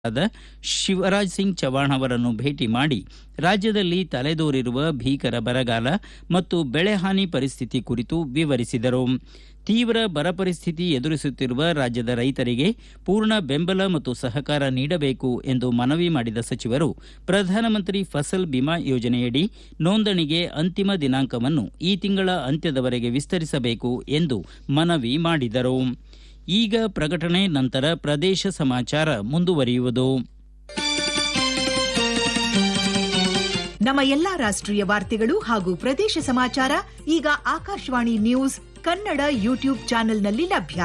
ಆದ ಶಿವರಾಜ್ ಸಿಂಗ್ ಚೌಹಾಣ್ ಅವರನ್ನು ಭೇಟಿ ಮಾಡಿ ರಾಜ್ಯದಲ್ಲಿ ತಲೆದೋರಿರುವ ಭೀಕರ ಬರಗಾಲ ಮತ್ತು ಬೆಳೆಹಾನಿ ಪರಿಸ್ಥಿತಿ ಕುರಿತು ವಿವರಿಸಿದರು ತೀವ್ರ ಬರ ಪರಿಸ್ಥಿತಿ ಎದುರಿಸುತ್ತಿರುವ ರಾಜ್ಯದ ರೈತರಿಗೆ ಪೂರ್ಣ ಬೆಂಬಲ ಮತ್ತು ಸಹಕಾರ ನೀಡಬೇಕು ಎಂದು ಮನವಿ ಮಾಡಿದ ಸಚಿವರು ಪ್ರಧಾನಮಂತ್ರಿ ಫಸಲ್ ಬಿಮಾ ಯೋಜನೆಯಡಿ ನೋಂದಣಿಗೆ ಅಂತಿಮ ದಿನಾಂಕವನ್ನು ಈ ತಿಂಗಳ ಅಂತ್ಯದವರೆಗೆ ವಿಸ್ತರಿಸಬೇಕು ಎಂದು ಮನವಿ ಮಾಡಿದರು ಈಗ ಪ್ರಕಟಣೆ ನಂತರ ಪ್ರದೇಶ ಸಮಾಚಾರ ಮುಂದುವರಿಯುವುದು ನಮ್ಮ ಎಲ್ಲಾ ರಾಷ್ಟ್ರೀಯ ವಾರ್ತೆಗಳು ಹಾಗೂ ಪ್ರದೇಶ ಸಮಾಚಾರ ಈಗ ಆಕಾಶವಾಣಿ ನ್ಯೂಸ್ ಕನ್ನಡ ಯೂಟ್ಯೂಬ್ ಚಾನೆಲ್ನಲ್ಲಿ ಲಭ್ಯ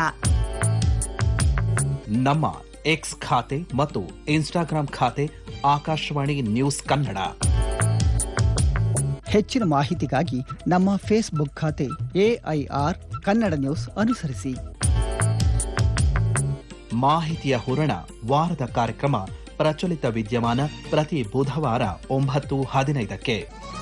ನಮ್ಮ ಎಕ್ಸ್ ಖಾತೆ ಮತ್ತು ಇನ್ಸ್ಟಾಗ್ರಾಂ ಖಾತೆ ಆಕಾಶವಾಣಿ ನ್ಯೂಸ್ ಕನ್ನಡ ಹೆಚ್ಚಿನ ಮಾಹಿತಿಗಾಗಿ ನಮ್ಮ ಫೇಸ್ಬುಕ್ ಖಾತೆ ಎಐಆರ್ ಕನ್ನಡ ನ್ಯೂಸ್ ಅನುಸರಿಸಿ ಮಾಹಿತಿಯ ಹೂರಣ ವಾರದ ಕಾರ್ಯಕ್ರಮ ಪ್ರಚಲಿತ ವಿದ್ಯಮಾನ ಪ್ರತಿ ಬುಧವಾರ ಒಂಬತ್ತು ಹದಿನೈದಕ್ಕೆ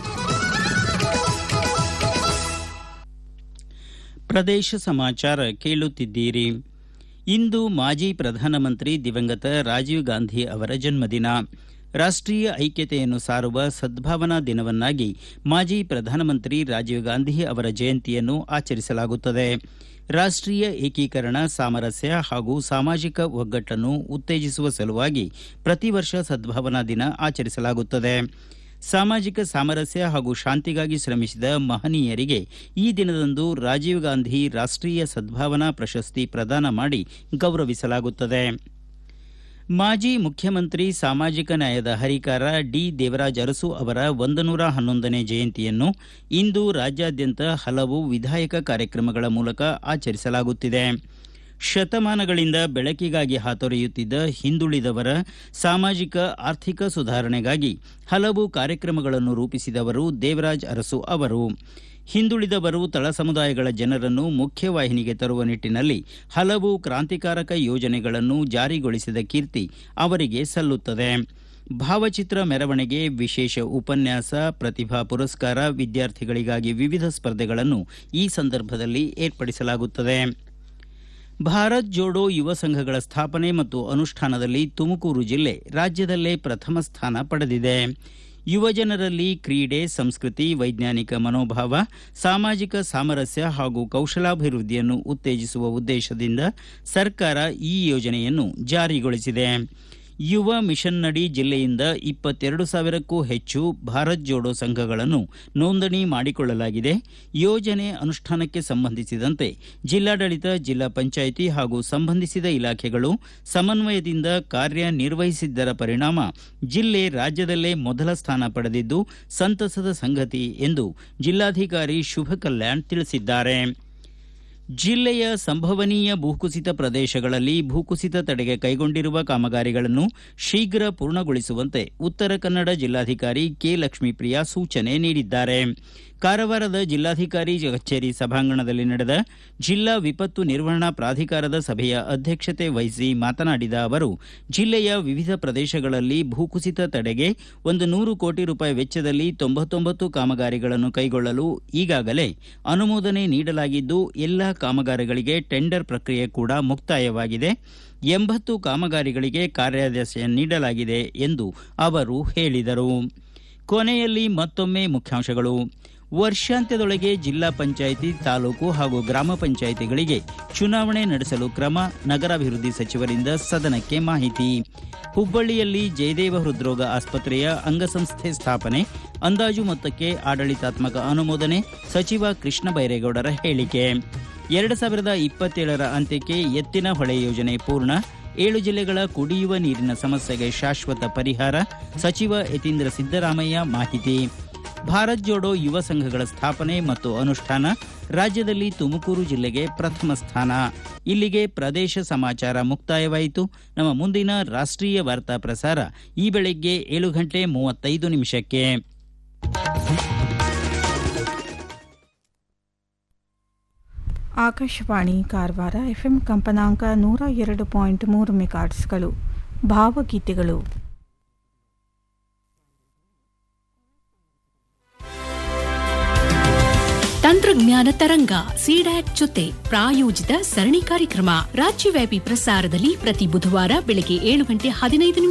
ಪ್ರದೇಶ ಸಮಾಚಾರ ಕೇಳುತ್ತಿದ್ದೀರಿ ಇಂದು ಮಾಜಿ ಪ್ರಧಾನಮಂತ್ರಿ ದಿವಂಗತ ರಾಜೀವ್ ಗಾಂಧಿ ಅವರ ಜನ್ಮದಿನ ರಾಷ್ಟೀಯ ಐಕ್ಯತೆಯನ್ನು ಸಾರುವ ಸದ್ಭಾವನಾ ದಿನವನ್ನಾಗಿ ಮಾಜಿ ಪ್ರಧಾನಮಂತ್ರಿ ರಾಜೀವ್ ಗಾಂಧಿ ಅವರ ಜಯಂತಿಯನ್ನು ಆಚರಿಸಲಾಗುತ್ತದೆ ರಾಷ್ಟೀಯ ಏಕೀಕರಣ ಸಾಮರಸ್ಯ ಹಾಗೂ ಸಾಮಾಜಿಕ ಒಗ್ಗಟ್ಟನ್ನು ಉತ್ತೇಜಿಸುವ ಸಲುವಾಗಿ ಪ್ರತಿ ವರ್ಷ ಸದ್ಭಾವನಾ ದಿನ ಆಚರಿಸಲಾಗುತ್ತದೆ ಸಾಮಾಜಿಕ ಸಾಮರಸ್ಯ ಹಾಗೂ ಶಾಂತಿಗಾಗಿ ಶ್ರಮಿಸಿದ ಮಹನೀಯರಿಗೆ ಈ ದಿನದಂದು ರಾಜೀವ್ ಗಾಂಧಿ ರಾಷ್ಟೀಯ ಸದ್ಭಾವನಾ ಪ್ರಶಸ್ತಿ ಪ್ರದಾನ ಮಾಡಿ ಗೌರವಿಸಲಾಗುತ್ತದೆ ಮಾಜಿ ಮುಖ್ಯಮಂತ್ರಿ ಸಾಮಾಜಿಕ ನ್ಯಾಯದ ಹರಿಕಾರ ಡಿ ದೇವರಾಜ ಅರಸು ಅವರ ಒಂದನೂರ ಹನ್ನೊಂದನೇ ಜಯಂತಿಯನ್ನು ಇಂದು ರಾಜ್ಯಾದ್ಯಂತ ಹಲವು ವಿಧಾಯಕ ಕಾರ್ಯಕ್ರಮಗಳ ಮೂಲಕ ಆಚರಿಸಲಾಗುತ್ತಿದೆ ಶತಮಾನಗಳಿಂದ ಬೆಳಕಿಗಾಗಿ ಹಾತೊರೆಯುತ್ತಿದ್ದ ಹಿಂದುಳಿದವರ ಸಾಮಾಜಿಕ ಆರ್ಥಿಕ ಸುಧಾರಣೆಗಾಗಿ ಹಲವು ಕಾರ್ಯಕ್ರಮಗಳನ್ನು ರೂಪಿಸಿದವರು ದೇವರಾಜ್ ಅರಸು ಅವರು ಹಿಂದುಳಿದವರು ತಳ ಸಮುದಾಯಗಳ ಜನರನ್ನು ಮುಖ್ಯವಾಹಿನಿಗೆ ತರುವ ನಿಟ್ಟಿನಲ್ಲಿ ಹಲವು ಕ್ರಾಂತಿಕಾರಕ ಯೋಜನೆಗಳನ್ನು ಜಾರಿಗೊಳಿಸಿದ ಕೀರ್ತಿ ಅವರಿಗೆ ಸಲ್ಲುತ್ತದೆ ಭಾವಚಿತ್ರ ಮೆರವಣಿಗೆ ವಿಶೇಷ ಉಪನ್ಯಾಸ ಪ್ರತಿಭಾ ಪುರಸ್ಕಾರ ವಿದ್ಯಾರ್ಥಿಗಳಿಗಾಗಿ ವಿವಿಧ ಸ್ಪರ್ಧೆಗಳನ್ನು ಈ ಸಂದರ್ಭದಲ್ಲಿ ಏರ್ಪಡಿಸಲಾಗುತ್ತದೆ ಭಾರತ್ ಜೋಡೋ ಯುವ ಸಂಘಗಳ ಸ್ಥಾಪನೆ ಮತ್ತು ಅನುಷ್ಠಾನದಲ್ಲಿ ತುಮಕೂರು ಜಿಲ್ಲೆ ರಾಜ್ಯದಲ್ಲೇ ಪ್ರಥಮ ಸ್ಥಾನ ಪಡೆದಿದೆ ಯುವಜನರಲ್ಲಿ ಕ್ರೀಡೆ ಸಂಸ್ಕೃತಿ ವೈಜ್ಞಾನಿಕ ಮನೋಭಾವ ಸಾಮಾಜಿಕ ಸಾಮರಸ್ಯ ಹಾಗೂ ಕೌಶಲಾಭಿವೃದ್ಧಿಯನ್ನು ಉತ್ತೇಜಿಸುವ ಉದ್ದೇಶದಿಂದ ಸರ್ಕಾರ ಈ ಯೋಜನೆಯನ್ನು ಜಾರಿಗೊಳಿಸಿದೆ ಯುವ ಮಿಷನ್ನಡಿ ಜಿಲ್ಲೆಯಿಂದ ಇಪ್ಪತ್ತೆರಡು ಸಾವಿರಕ್ಕೂ ಹೆಚ್ಚು ಭಾರತ್ ಜೋಡೋ ಸಂಘಗಳನ್ನು ನೋಂದಣಿ ಮಾಡಿಕೊಳ್ಳಲಾಗಿದೆ ಯೋಜನೆ ಅನುಷ್ಠಾನಕ್ಕೆ ಸಂಬಂಧಿಸಿದಂತೆ ಜಿಲ್ಲಾಡಳಿತ ಜಿಲ್ಲಾ ಪಂಚಾಯಿತಿ ಹಾಗೂ ಸಂಬಂಧಿಸಿದ ಇಲಾಖೆಗಳು ಸಮನ್ವಯದಿಂದ ಕಾರ್ಯನಿರ್ವಹಿಸಿದ್ದರ ಪರಿಣಾಮ ಜಿಲ್ಲೆ ರಾಜ್ಯದಲ್ಲೇ ಮೊದಲ ಸ್ಥಾನ ಪಡೆದಿದ್ದು ಸಂತಸದ ಸಂಗತಿ ಎಂದು ಜಿಲ್ಲಾಧಿಕಾರಿ ಶುಭ ಕಲ್ಯಾಣ್ ತಿಳಿಸಿದ್ದಾರೆ ಜಿಲ್ಲೆಯ ಸಂಭವನೀಯ ಭೂಕುಸಿತ ಪ್ರದೇಶಗಳಲ್ಲಿ ಭೂಕುಸಿತ ತಡೆಗೆ ಕೈಗೊಂಡಿರುವ ಕಾಮಗಾರಿಗಳನ್ನು ಶೀಘ್ರ ಪೂರ್ಣಗೊಳಿಸುವಂತೆ ಉತ್ತರ ಕನ್ನಡ ಜಿಲ್ಲಾಧಿಕಾರಿ ಕೆ ಲಕ್ಷ್ಮೀಪ್ರಿಯಾ ಸೂಚನೆ ನೀಡಿದ್ದಾರೆ ಕಾರವಾರದ ಜಿಲ್ಲಾಧಿಕಾರಿ ಕಚೇರಿ ಸಭಾಂಗಣದಲ್ಲಿ ನಡೆದ ಜಿಲ್ಲಾ ವಿಪತ್ತು ನಿರ್ವಹಣಾ ಪ್ರಾಧಿಕಾರದ ಸಭೆಯ ಅಧ್ಯಕ್ಷತೆ ವಹಿಸಿ ಮಾತನಾಡಿದ ಅವರು ಜಿಲ್ಲೆಯ ವಿವಿಧ ಪ್ರದೇಶಗಳಲ್ಲಿ ಭೂಕುಸಿತ ತಡೆಗೆ ಒಂದು ನೂರು ಕೋಟಿ ರೂಪಾಯಿ ವೆಚ್ಚದಲ್ಲಿ ತೊಂಬತ್ತೊಂಬತ್ತು ಕಾಮಗಾರಿಗಳನ್ನು ಕೈಗೊಳ್ಳಲು ಈಗಾಗಲೇ ಅನುಮೋದನೆ ನೀಡಲಾಗಿದ್ದು ಎಲ್ಲಾ ಕಾಮಗಾರಿಗಳಿಗೆ ಟೆಂಡರ್ ಪ್ರಕ್ರಿಯೆ ಕೂಡ ಮುಕ್ತಾಯವಾಗಿದೆ ಎಂಬತ್ತು ಕಾಮಗಾರಿಗಳಿಗೆ ಕಾರ್ಯಾದೇಶ ನೀಡಲಾಗಿದೆ ಎಂದು ಅವರು ಹೇಳಿದರು ಕೊನೆಯಲ್ಲಿ ಮತ್ತೊಮ್ಮೆ ಮುಖ್ಯಾಂಶಗಳು ವರ್ಷಾಂತ್ಯದೊಳಗೆ ಜಿಲ್ಲಾ ಪಂಚಾಯಿತಿ ತಾಲೂಕು ಹಾಗೂ ಗ್ರಾಮ ಪಂಚಾಯಿತಿಗಳಿಗೆ ಚುನಾವಣೆ ನಡೆಸಲು ಕ್ರಮ ನಗರಾಭಿವೃದ್ಧಿ ಸಚಿವರಿಂದ ಸದನಕ್ಕೆ ಮಾಹಿತಿ ಹುಬ್ಬಳ್ಳಿಯಲ್ಲಿ ಜಯದೇವ ಹೃದ್ರೋಗ ಆಸ್ಪತ್ರೆಯ ಅಂಗಸಂಸ್ಥೆ ಸ್ಥಾಪನೆ ಅಂದಾಜು ಮೊತ್ತಕ್ಕೆ ಆಡಳಿತಾತ್ಮಕ ಅನುಮೋದನೆ ಸಚಿವ ಕೃಷ್ಣ ಬೈರೇಗೌಡರ ಹೇಳಿಕೆ ಎರಡು ಸಾವಿರದ ಇಪ್ಪತ್ತೇಳರ ಅಂತ್ಯಕ್ಕೆ ಎತ್ತಿನ ಹೊಳೆ ಯೋಜನೆ ಪೂರ್ಣ ಏಳು ಜಿಲ್ಲೆಗಳ ಕುಡಿಯುವ ನೀರಿನ ಸಮಸ್ಯೆಗೆ ಶಾಶ್ವತ ಪರಿಹಾರ ಸಚಿವ ಯತೀಂದ್ರ ಸಿದ್ದರಾಮಯ್ಯ ಮಾಹಿತಿ ಭಾರತ್ ಜೋಡೋ ಯುವ ಸಂಘಗಳ ಸ್ಥಾಪನೆ ಮತ್ತು ಅನುಷ್ಠಾನ ರಾಜ್ಯದಲ್ಲಿ ತುಮಕೂರು ಜಿಲ್ಲೆಗೆ ಪ್ರಥಮ ಸ್ಥಾನ ಇಲ್ಲಿಗೆ ಪ್ರದೇಶ ಸಮಾಚಾರ ಮುಕ್ತಾಯವಾಯಿತು ನಮ್ಮ ಮುಂದಿನ ರಾಷ್ಟ್ರೀಯ ವಾರ್ತಾ ಪ್ರಸಾರ ಈ ಬೆಳಗ್ಗೆ ಏಳು ಗಂಟೆ ಮೂವತ್ತೈದು ನಿಮಿಷಕ್ಕೆ ಆಕಾಶವಾಣಿ ಕಾರವಾರ ಎಫ್ಎಂ ಕಂಪನಾಂಕ ನೂರ ಎರಡು ಪಾಯಿಂಟ್ ಮೂರು ಮೆಗಾಟ್ಸ್ಗಳು ಭಾವಗೀತೆಗಳು ತಂತ್ರಜ್ಞಾನ ತರಂಗ ಸಿಡ್ಯಾಕ್ ಜೊತೆ ಪ್ರಾಯೋಜಿತ ಸರಣಿ ಕಾರ್ಯಕ್ರಮ ರಾಜ್ಯವ್ಯಾಪಿ ಪ್ರಸಾರದಲ್ಲಿ ಪ್ರತಿ ಬುಧವಾರ ಬೆಳಗ್ಗೆ ಏಳು ಗಂಟೆ ಹದಿನೈದು ನಿಮಿಷ